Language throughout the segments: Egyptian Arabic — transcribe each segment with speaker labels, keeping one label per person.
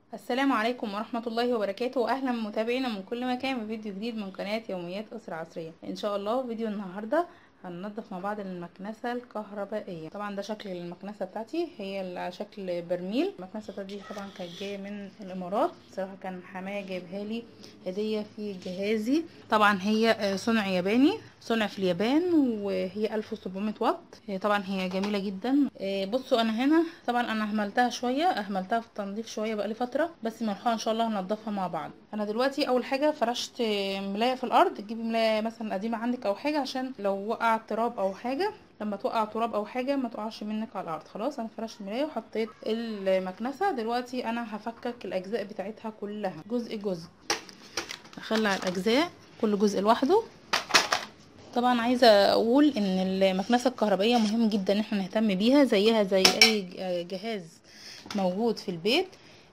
Speaker 1: السلام عليكم ورحمة الله وبركاته واهلا متابعينا من كل مكان بفيديو جديد من قناة يوميات اسرة عصرية ان شاء الله فيديو النهاردة هننضف مع بعض المكنسة الكهربائية طبعا ده شكل المكنسة بتاعتي هي على شكل برميل المكنسة بتاعتي طبعا كانت جاية من الامارات بصراحة كان حماية جايبها لي هدية في جهازي طبعا هي صنع ياباني صنع في اليابان وهي 1700 واط طبعا هي جميلة جدا بصوا انا هنا طبعا انا اهملتها شوية اهملتها في التنظيف شوية بقالي فترة بس ملحوقة ان شاء الله هنضفها مع بعض انا دلوقتي اول حاجة فرشت ملاية في الارض تجيبي ملاية مثلا قديمة عندك او حاجة عشان لو وقع تراب او حاجة لما توقع تراب او حاجه ما تقعش منك على الارض خلاص انا فرشت الملايه وحطيت المكنسه دلوقتي انا هفكك الاجزاء بتاعتها كلها جزء جزء اخلع الاجزاء كل جزء لوحده طبعا عايزه اقول ان المكنسه الكهربائيه مهم جدا ان احنا نهتم بيها زيها زي اي جهاز موجود في البيت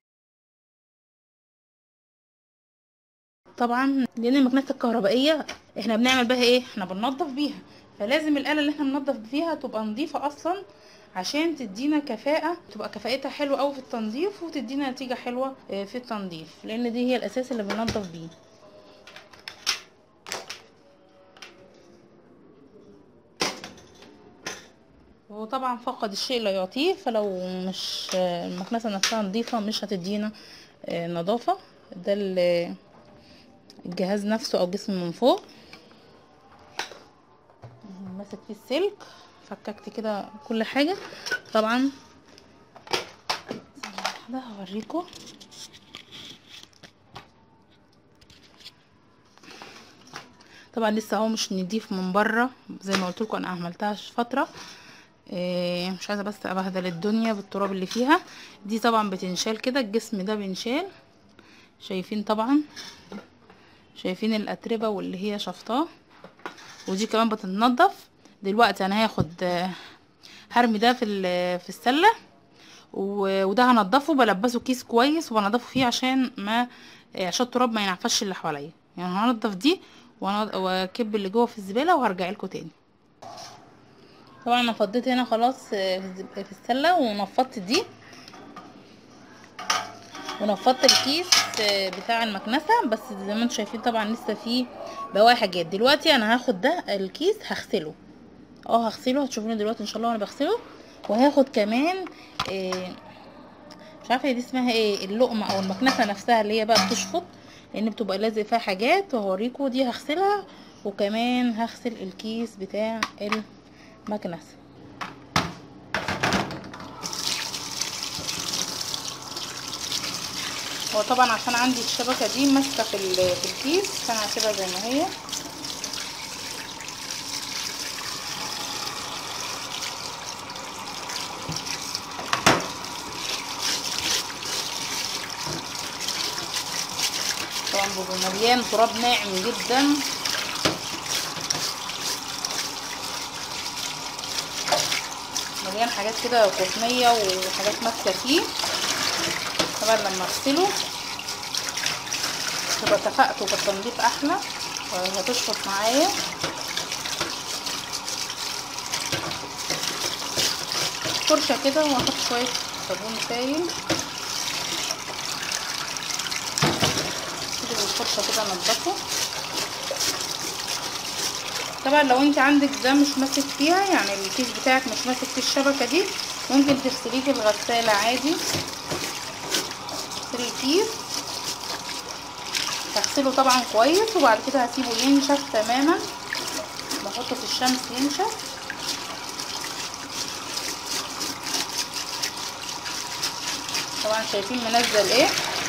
Speaker 1: طبعا لان المكنسه الكهربائيه احنا بنعمل بها ايه احنا بننظف بيها فلازم الاله اللي احنا بننظف فيها تبقى نظيفه اصلا عشان تدينا كفاءه تبقى كفاءتها حلوه قوي في التنظيف وتدينا نتيجه حلوه في التنظيف لان دي هي الاساس اللي بننظف بيه وطبعا فقد الشيء لا يعطيه فلو مش المكنسه نفسها نظيفه مش هتدينا نظافه ده الجهاز نفسه او جسم من فوق ماسك فيه السلك فككت كده كل حاجه طبعا ده هوريكم طبعا لسه اهو مش نضيف من بره زي ما قلت لكم انا عملتها فتره إيه مش عايزه بس ابهدل الدنيا بالتراب اللي فيها دي طبعا بتنشال كده الجسم ده بينشال شايفين طبعا شايفين الاتربه واللي هي شفطاه ودي كمان بتتنضف دلوقتي انا هاخد هرمي ده في في السله وده هنضفه بلبسه كيس كويس وبنضفه فيه عشان ما عشان التراب ما ينعفش اللي حواليا يعني هنضف دي واكب اللي جوه في الزباله وهرجع لكم تاني طبعا انا فضيت هنا خلاص في السله ونفضت دي ونفضت الكيس بتاع المكنسه بس زي ما انتم شايفين طبعا لسه فيه بواقي حاجات دلوقتي انا هاخد ده الكيس هغسله اه هغسله هتشوفوني دلوقتي ان شاء الله وانا بغسله وهاخد كمان إيه مش عارفه دي اسمها ايه اللقمه او المكنسه نفسها اللي هي بقى بتشفط لان بتبقى لازق فيها حاجات وهوريكم دي هغسلها وكمان هغسل الكيس بتاع المكنسه هو طبعا عشان عندي الشبكة دي ماسكة في, في الكيس فانا هسيبها زي ما هي طبعا بيبقى مليان تراب ناعم جدا مليان حاجات كده قطنية وحاجات ماسكة فيه طبعا لما اغسله تبقى كفاءته في التنظيف احلى وهتشفط معايا فرشة كده واحط شوية صابون سايل كده بالفرشة كده انضفه طبعا لو انت عندك ده مش ماسك فيها يعني الكيس بتاعك مش ماسك في الشبكة دي ممكن تغسليه في الغسالة عادي الكيس هغسله طبعا كويس وبعد كده هسيبه ينشف تماما بحطه في الشمس ينشف طبعا شايفين منزل ايه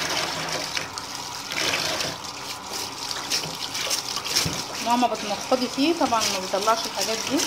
Speaker 1: ماما بتنفضي فيه طبعا ما بيطلعش الحاجات دي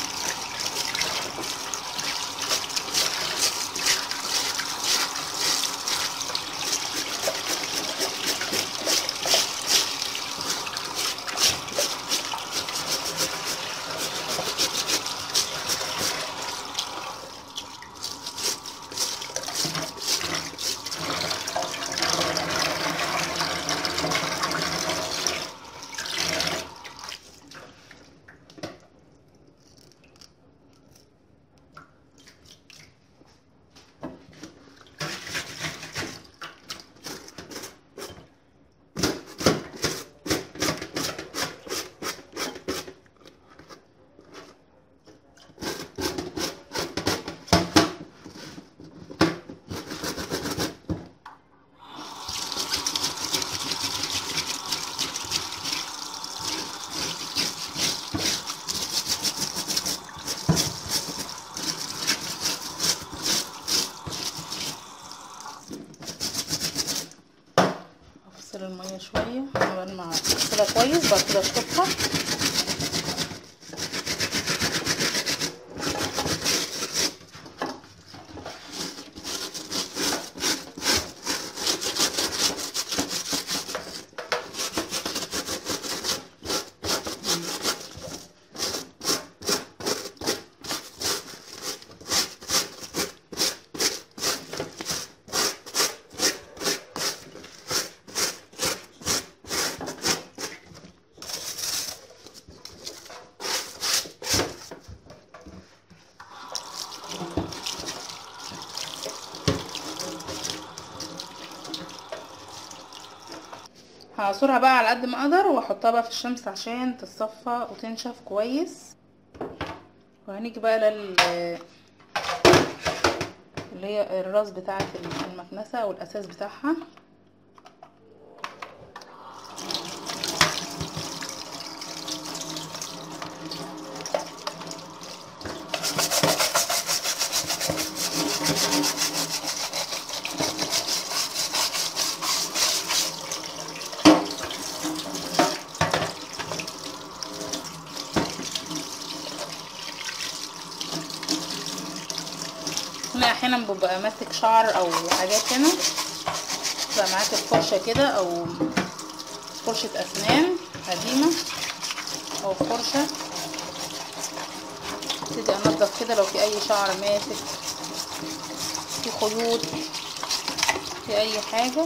Speaker 1: بعد كده اشطفها هعصرها بقى على قد ما اقدر واحطها بقى في الشمس عشان تتصفى وتنشف كويس وهنيجي بقى لل اللي هي الراس بتاعه المكنسه او الاساس بتاعها هنا احيانا ببقى ماسك شعر او حاجات هنا تبقى معاك الفرشه كده او فرشه اسنان قديمه او فرشه ابتدي انضف كده لو في اي شعر ماسك في خيوط في اي حاجه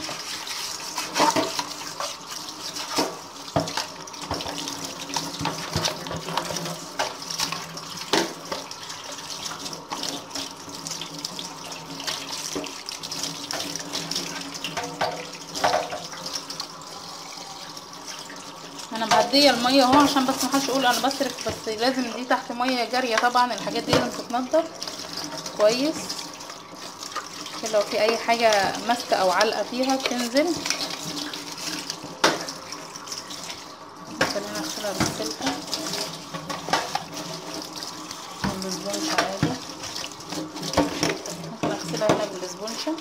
Speaker 1: انا معديه الميه اهو عشان بس محدش يقول انا بصرف بس لازم دي تحت ميه جاريه طبعا الحاجات دي لازم تتنضف كويس عشان لو في اي حاجه ماسكه او علقه فيها تنزل خلينا اغسلها بالسلكه بالسبونشه عادي ممكن اغسلها هنا بالسبونشه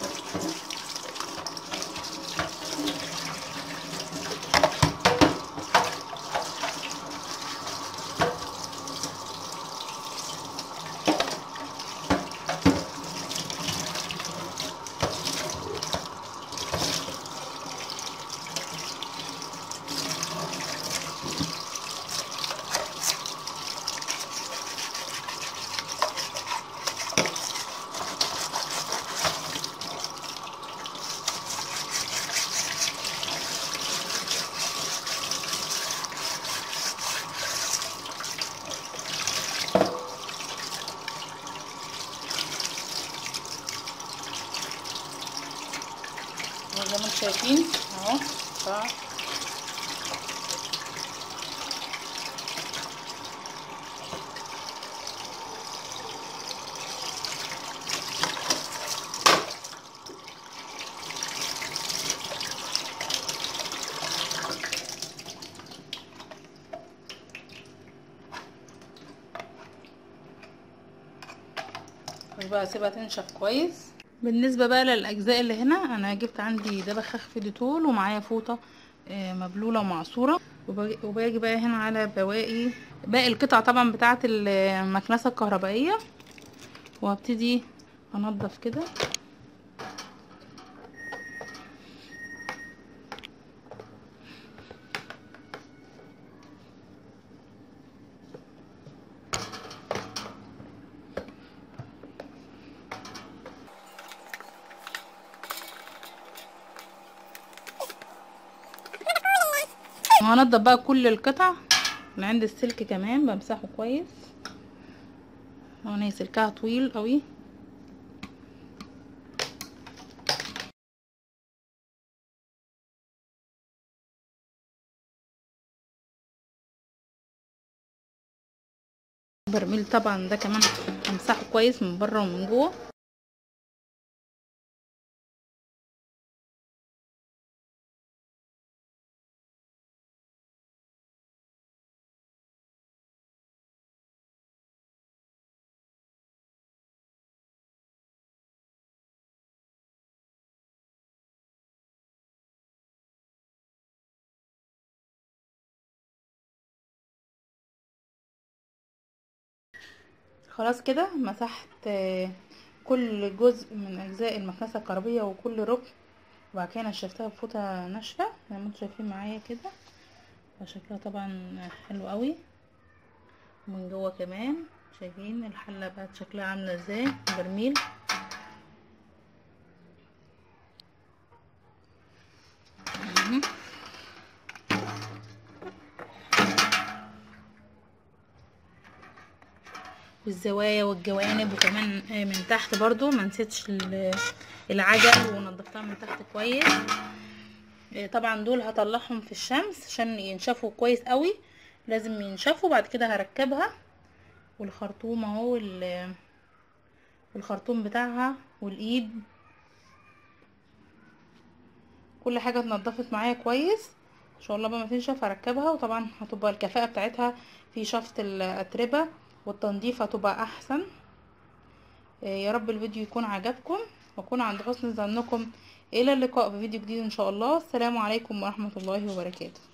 Speaker 1: زي ما انتم شايفين اهو قطع بقى اسيبها تنشف كويس بالنسبه بقى للاجزاء اللي هنا انا جبت عندي ده بخاخ في ديتول ومعايا فوطه مبلوله ومعصوره وباجي بقى هنا على بواقي باقي القطع طبعا بتاعه المكنسه الكهربائيه وابتدي انضف كده وهنضف بقى كل القطع من عند السلك كمان بمسحه كويس وانا سلكها طويل قوي برميل طبعا ده كمان همسحه كويس من بره ومن جوه خلاص كده مسحت آه، كل جزء من اجزاء المكنسه الكهربيه وكل ركن وبعد كده نشفتها بفوطه ناشفه زي ما انتم شايفين معايا كده فشكلها طبعا حلو قوي من جوه كمان شايفين الحله بقت شكلها عامله ازاي برميل مهم. والزوايا والجوانب وكمان آه، من تحت برضو ما نسيتش ال- العجل ونضفتها من تحت كويس آه، طبعا دول هطلعهم في الشمس عشان ينشفوا كويس قوي لازم ينشفوا بعد كده هركبها والخرطوم اهو وال- والخرطوم بتاعها والايد كل حاجه اتنضفت معايا كويس ان شاء الله بقى ما تنشف هركبها وطبعا هتبقى الكفاءه بتاعتها في شفط الاتربه والتنظيف هتبقى احسن آه، يا رب الفيديو يكون عجبكم واكون عند حسن ظنكم الى اللقاء بفيديو جديد ان شاء الله السلام عليكم ورحمه الله وبركاته